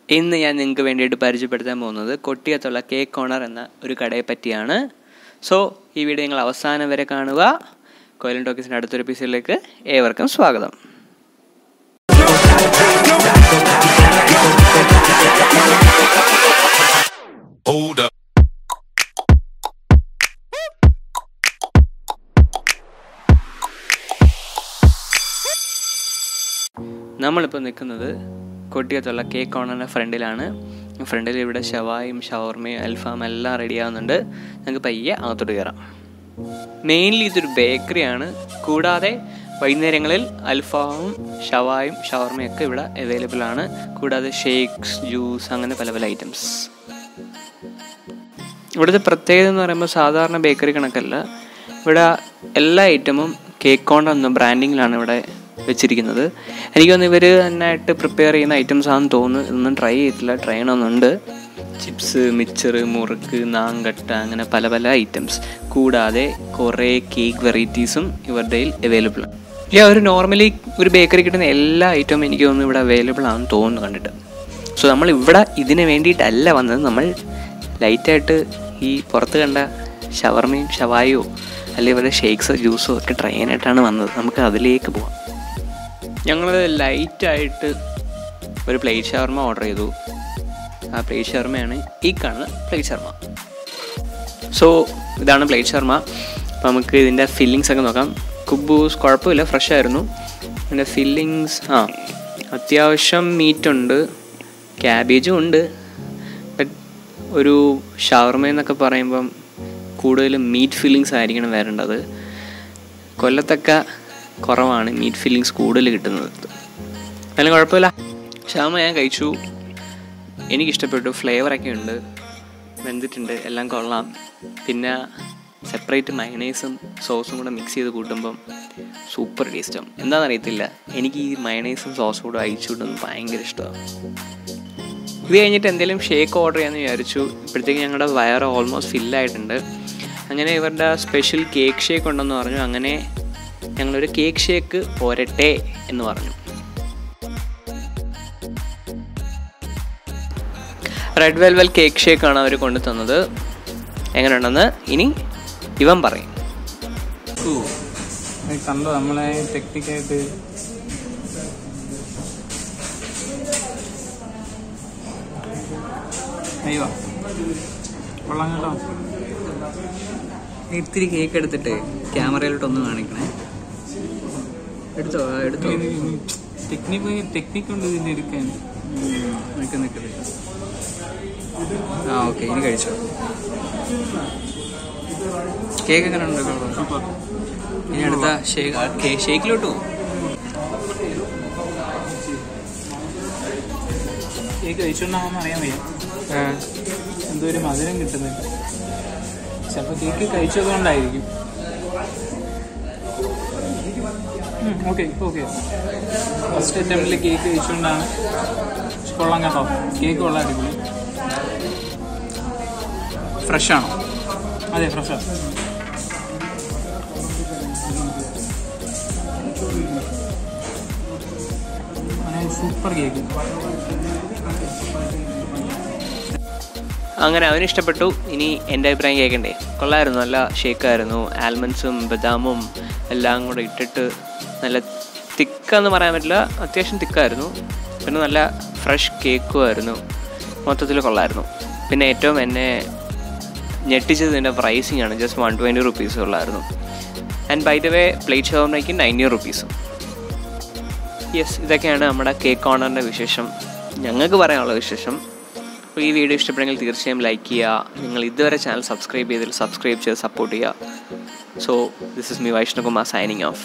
ഇന്ന് ഞാൻ നിങ്ങൾക്ക് വേണ്ടിയിട്ട് പരിചയപ്പെടുത്താൻ പോകുന്നത് കൊട്ടിയത്തുള്ള കേക്ക് കോണർ എന്ന ഒരു കടയെ പറ്റിയാണ് സോ ഈ വീഡിയോ നിങ്ങൾ അവസാനം വരെ കാണുക കോയിലൻ ടോക്കീസിൻ്റെ അടുത്തൊരു എപ്പിസോഡിലേക്ക് ഏവർക്കും സ്വാഗതം Hold up. നമ്മളിപ്പോൾ നിൽക്കുന്നത് കൊട്ടിയത്തുള്ള കേക്ക് കോണറിൻ്റെ ഫ്രണ്ടിലാണ് ഫ്രണ്ടിൽ ഇവിടെ ഷവായും ഷവർമയും അൽഫാം എല്ലാം റെഡി ആവുന്നുണ്ട് നമുക്ക് പയ്യെ അകത്തോട്ട് കയറാം മെയിൻലി ഇതൊരു ബേക്കറിയാണ് കൂടാതെ വൈകുന്നേരങ്ങളിൽ അൽഫാമും ഷവായും ഷവർമയും ഒക്കെ ഇവിടെ അവൈലബിൾ ആണ് കൂടാതെ ഷേക്സ് ജ്യൂസ് അങ്ങനെ പല പല ഐറ്റംസ് ഇവിടുത്തെ പ്രത്യേകത എന്ന് പറയുമ്പോൾ സാധാരണ ബേക്കറി കണക്കല്ല ഇവിടെ എല്ലാ ഐറ്റമും കേക്ക് കോണ്ട എന്ന ബ്രാൻഡിങ്ങിലാണ് ഇവിടെ വെച്ചിരിക്കുന്നത് എനിക്ക് തോന്നുന്നു ഇവർ നന്നായിട്ട് പ്രിപ്പയർ ചെയ്യുന്ന ഐറ്റംസ് ആണെന്ന് തോന്നുന്നു ഇതൊന്നും ട്രൈ ചെയ്തിട്ടില്ല ട്രൈ ചെയ്യണമെന്നുണ്ട് ചിപ്സ് മിച്ചർ മുറുക്ക് നാങ്കട്ട അങ്ങനെ പല പല ഐറ്റംസ് കൂടാതെ കുറേ കേക്ക് വെറൈറ്റീസും ഇവരുടെ അവൈലബിൾ ആണ് ഈ ഒരു നോർമലി ഒരു ബേക്കറി കിട്ടുന്ന എല്ലാ ഐറ്റവും എനിക്ക് തോന്നുന്നു ഇവിടെ അവൈലബിൾ ആണെന്ന് തോന്നുന്നു കണ്ടിട്ട് സോ നമ്മൾ ഇവിടെ ഇതിന് വേണ്ടിയിട്ടല്ല വന്നത് നമ്മൾ ലൈറ്റായിട്ട് ഈ പുറത്ത് കണ്ട ഷവർമയും ഷവായോ അല്ലെങ്കിൽ ഇവരുടെ ഷേക്സോ ജ്യൂസോ ഒക്കെ ട്രൈ ചെയ്യാനായിട്ടാണ് വന്നത് നമുക്ക് അതിലേക്ക് പോവാം ഞങ്ങൾ ലൈറ്റായിട്ട് ഒരു പ്ലേറ്റ് ഷവർമ ഓർഡർ ചെയ്തു ആ പ്ലേറ്റ് ഷവർമയാണ് ഈ കാണുന്ന പ്ലേറ്റ് ഷവർമ സോ ഇതാണ് പ്ലേറ്റ് ഷവർമ അപ്പോൾ നമുക്ക് ഇതിൻ്റെ ഫില്ലിങ്സ് ഒക്കെ നോക്കാം കുബൂസ് കുഴപ്പമില്ല ഫ്രഷ് ആയിരുന്നു ഇതിൻ്റെ ഫില്ലിങ്സ് ആ അത്യാവശ്യം മീറ്റ് ഉണ്ട് ക്യാബേജും ഉണ്ട് ബട്ട് ഒരു ഷവർമ എന്നൊക്കെ പറയുമ്പം കൂടുതലും മീറ്റ് ഫില്ലിങ്സ് ആയിരിക്കണം വരേണ്ടത് കൊല്ലത്തൊക്കെ കുറവാണ് മീറ്റ് ഫില്ലിങ്സ് കൂടുതൽ കിട്ടുന്നത് എന്നാലും കുഴപ്പമില്ല ഷവർമ ഞാൻ കഴിച്ചു എനിക്കിഷ്ടപ്പെട്ടു ഫ്ലേവറൊക്കെ ഉണ്ട് വെന്തിട്ടുണ്ട് എല്ലാം കൊള്ളാം പിന്നെ സെപ്പറേറ്റ് മയണൈസും സോസും കൂടെ മിക്സ് ചെയ്ത് കൂട്ടുമ്പം സൂപ്പർ ടേസ്റ്റാണ് എന്താണെന്ന് അറിയത്തില്ല എനിക്ക് ഈ മയണൈസും സോസും കൂടെ അയച്ചു കൂട്ടുന്നത് ഭയങ്കര ഇഷ്ടമാണ് ഇത് കഴിഞ്ഞിട്ട് എന്തെങ്കിലും ഷേക്ക് ഓർഡർ ചെയ്യാമെന്ന് വിചാരിച്ചു ഇപ്പോഴത്തേക്ക് ഞങ്ങളുടെ വയറ് ഓൾമോസ്റ്റ് ഫില്ലായിട്ടുണ്ട് അങ്ങനെ ഇവരുടെ സ്പെഷ്യൽ കേക്ക് ഷേക്ക് ഉണ്ടെന്ന് പറഞ്ഞു അങ്ങനെ ഞങ്ങളൊരു കേക്ക് ഷേക്ക് പോരട്ടെ എന്ന് പറഞ്ഞു റെഡ് വെൽവെൽ കേക്ക് ഷേക്കാണ് അവർ കൊണ്ടു തന്നത് എങ്ങനെയുണ്ടെന്ന് ഇനി ഇവൻ പറയും കണ്ടോ നമ്മളെ ടെക്നിക്കായിട്ട് അയ്യോ കൊള്ളാം കേട്ടോ ഇത്തിരി കേക്ക് എടുത്തിട്ട് ക്യാമറയിലോട്ടൊന്ന് കാണിക്കണേ എടുത്തോ എടുത്തോ ടെക്നിക്ക് ടെക്നിക്ക് ഉണ്ട് ഇതിന് എടുക്കാൻ നിൽക്ക് നിൽക്ക് ആ ഓക്കെ ഇനി കഴിച്ചോ കേക്ക് എങ്ങനെ ഉണ്ട് സൂപ്പർ ഇനി അടുത്ത ഷേക്ക് ഷേക്കിലോട്ട് പോകും കേക്ക് കഴിച്ചോണ്ടാണെന്ന് അറിയാൻ വയ്യ എന്തോ ഒരു മധുരം കിട്ടുന്നില്ല ചിലപ്പോൾ കേക്ക് കഴിച്ചതുകൊണ്ടായിരിക്കും ഓക്കെ ഓക്കെ ഫസ്റ്റ് അറ്റംപ്റ്റിൽ കേക്ക് കഴിച്ചുകൊണ്ടാണ് കൊള്ളാം കേട്ടോ കേക്ക് കൊള്ളാം അടിപൊളി ഫ്രഷ് ആണോ അതെ ഫ്രഷാ സൂപ്പർ കേക്ക് അങ്ങനെ അവന് ഇഷ്ടപ്പെട്ടു ഇനി എൻ്റെ അഭിപ്രായം കേൾക്കണ്ടേ കൊള്ളായിരുന്നു നല്ല ഷേക്കായിരുന്നു ആൽമണ്ട്സും ബദാമും എല്ലാം കൂടെ ഇട്ടിട്ട് നല്ല തിക്കെന്ന് പറയാൻ പറ്റില്ല അത്യാവശ്യം തിക്കായിരുന്നു പിന്നെ നല്ല ഫ്രഷ് കേക്കും ആയിരുന്നു മൊത്തത്തിൽ കൊള്ളായിരുന്നു പിന്നെ ഏറ്റവും എന്നെ ഞെട്ടിച്ചത് ഇതിൻ്റെ പ്രൈസിങ് ആണ് ജസ്റ്റ് വൺ ട്വൻറ്റി റുപ്പീസ് ഉള്ളായിരുന്നു and by the way plate ഷവർമയ്ക്ക് നയൻറ്റി റുപ്പീസും യെസ് ഇതൊക്കെയാണ് നമ്മുടെ കേക്ക് കോർണറിൻ്റെ വിശേഷം ഞങ്ങൾക്ക് പറയാനുള്ള വിശേഷം അപ്പോൾ ഈ വീഡിയോ ഇഷ്ടപ്പെടുമെങ്കിൽ തീർച്ചയായും ലൈക്ക് ചെയ്യുക നിങ്ങൾ ഇതുവരെ ചാനൽ സബ്സ്ക്രൈബ് ചെയ്തിൽ സബ്സ്ക്രൈബ് ചെയ്ത് സപ്പോർട്ട് ചെയ്യുക so this is me Vaishnakumar signing of